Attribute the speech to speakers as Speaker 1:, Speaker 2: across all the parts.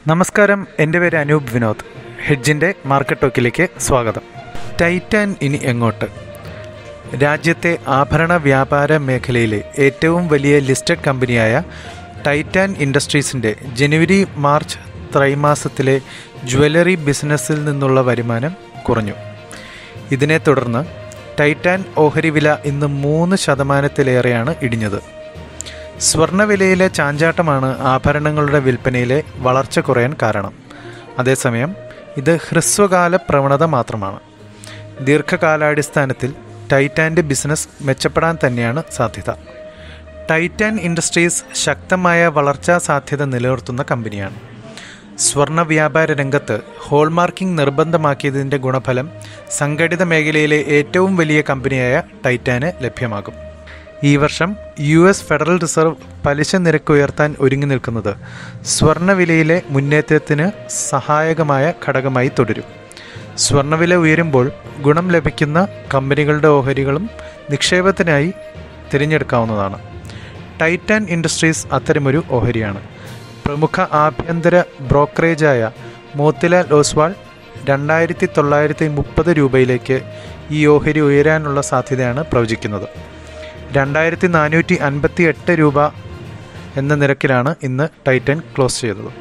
Speaker 1: നമസ്കാരം എൻ്റെ പേര് അനൂപ് വിനോദ് ഹെഡ്ജിൻ്റെ മാർക്കറ്റ് ടോക്കിലേക്ക് സ്വാഗതം ടൈറ്റാൻ ഇനി എങ്ങോട്ട് രാജ്യത്തെ ആഭരണ വ്യാപാര മേഖലയിലെ ഏറ്റവും വലിയ ലിസ്റ്റഡ് കമ്പനിയായ ടൈറ്റാൻ ഇൻഡസ്ട്രീസിൻ്റെ ജനുവരി മാർച്ച് ത്രൈമാസത്തിലെ ജ്വല്ലറി ബിസിനസ്സിൽ നിന്നുള്ള വരുമാനം കുറഞ്ഞു ഇതിനെ തുടർന്ന് ടൈറ്റാൻ ഓഹരി വില ഇന്ന് മൂന്ന് ശതമാനത്തിലേറെയാണ് ഇടിഞ്ഞത് സ്വർണ്ണവിലയിലെ ചാഞ്ചാട്ടമാണ് ആഭരണങ്ങളുടെ വിൽപ്പനയിലെ വളർച്ച കുറയാൻ കാരണം അതേസമയം ഇത് ഹ്രസ്വകാല പ്രവണത മാത്രമാണ് ദീർഘകാലാടിസ്ഥാനത്തിൽ ടൈറ്റാൻ്റെ ബിസിനസ് മെച്ചപ്പെടാൻ തന്നെയാണ് സാധ്യത ടൈറ്റാൻ ഇൻഡസ്ട്രീസ് ശക്തമായ വളർച്ചാ സാധ്യത നിലനിർത്തുന്ന കമ്പനിയാണ് സ്വർണ്ണ വ്യാപാര രംഗത്ത് ഹോൾമാർക്കിംഗ് നിർബന്ധമാക്കിയതിൻ്റെ ഗുണഫലം സംഘടിത മേഖലയിലെ ഏറ്റവും വലിയ കമ്പനിയായ ടൈറ്റാന് ലഭ്യമാകും ഈ വർഷം യു എസ് ഫെഡറൽ റിസർവ് പലിശ നിരക്ക് ഉയർത്താൻ ഒരുങ്ങി നിൽക്കുന്നത് സ്വർണ്ണവിലയിലെ മുന്നേറ്റത്തിന് സഹായകമായ ഘടകമായി തുടരും സ്വർണ്ണവില ഉയരുമ്പോൾ ഗുണം ലഭിക്കുന്ന കമ്പനികളുടെ ഓഹരികളും നിക്ഷേപത്തിനായി തിരഞ്ഞെടുക്കാവുന്നതാണ് ടൈറ്റാൻ ഇൻഡസ്ട്രീസ് അത്തരമൊരു ഓഹരിയാണ് പ്രമുഖ ആഭ്യന്തര ബ്രോക്കറേജായ മോത്തിലാൽ ഓസ്വാൾ രണ്ടായിരത്തി തൊള്ളായിരത്തി മുപ്പത് രൂപയിലേക്ക് ഈ ഓഹരി ഉയരാനുള്ള സാധ്യതയാണ് പ്രവചിക്കുന്നത് രണ്ടായിരത്തി നാനൂറ്റി അൻപത്തി എട്ട് രൂപ എന്ന നിരക്കിലാണ് ഇന്ന് ടൈറ്റൻ ക്ലോസ് ചെയ്തത്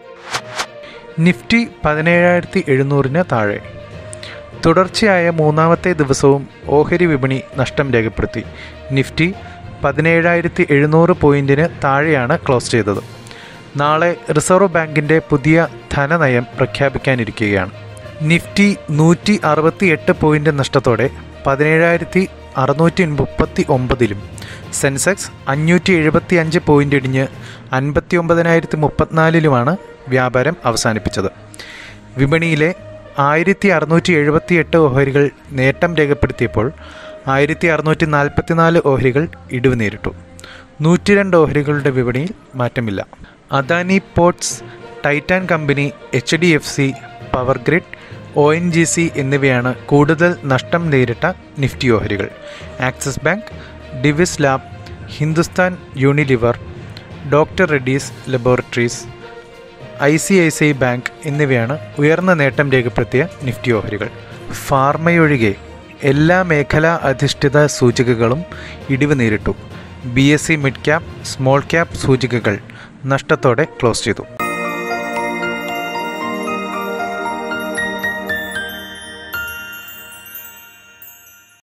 Speaker 1: നിഫ്റ്റി പതിനേഴായിരത്തി എഴുന്നൂറിന് താഴെ തുടർച്ചയായ മൂന്നാമത്തെ ദിവസവും ഓഹരി വിപണി നഷ്ടം രേഖപ്പെടുത്തി നിഫ്റ്റി പതിനേഴായിരത്തി എഴുന്നൂറ് പോയിന്റിന് താഴെയാണ് ക്ലോസ് ചെയ്തത് നാളെ റിസർവ് ബാങ്കിൻ്റെ പുതിയ ധനനയം പ്രഖ്യാപിക്കാനിരിക്കുകയാണ് നിഫ്റ്റി നൂറ്റി അറുപത്തി എട്ട് പോയിന്റ് നഷ്ടത്തോടെ പതിനേഴായിരത്തി അറുന്നൂറ്റി മുപ്പത്തി ഒമ്പതിലും സെൻസെക്സ് അഞ്ഞൂറ്റി എഴുപത്തി അഞ്ച് പോയിന്റ് ഇടിഞ്ഞ് അൻപത്തി ഒമ്പതിനായിരത്തി മുപ്പത്തിനാലിലുമാണ് വ്യാപാരം അവസാനിപ്പിച്ചത് വിപണിയിലെ ആയിരത്തി അറുന്നൂറ്റി എഴുപത്തി എട്ട് ഓഹരികൾ നേട്ടം രേഖപ്പെടുത്തിയപ്പോൾ ആയിരത്തി അറുന്നൂറ്റി നാൽപ്പത്തിനാല് ഓഹരികൾ ഇടിവ് നേരിട്ടു നൂറ്റി രണ്ട് ഓഹരികളുടെ വിപണിയിൽ മാറ്റമില്ല Adani ports Titan company H D F C power grid O N G C എന്നിവയാണ് കൂടുതൽ നഷ്ടം നേരിട്ട നിഫ്റ്റി ഓഹരികൾ Axis bank Divi's lab Hindustan Unilever doctor Reddy's laboratories I C I C I bank എന്നിവയാണ് ഉയർന്ന നേട്ടം രേഖപ്പെടുത്തിയ നിഫ്റ്റി ഓഹരികൾ ഫാർമയൊഴികെ എല്ലാ മേഖലാ അധിഷ്ഠിത സൂചികകളും ഇടിവ് നേരിട്ടു B S E mid cap small cap സൂചികകൾ നഷ്ടത്തോടെ ക്ലോസ് ചെയ്തു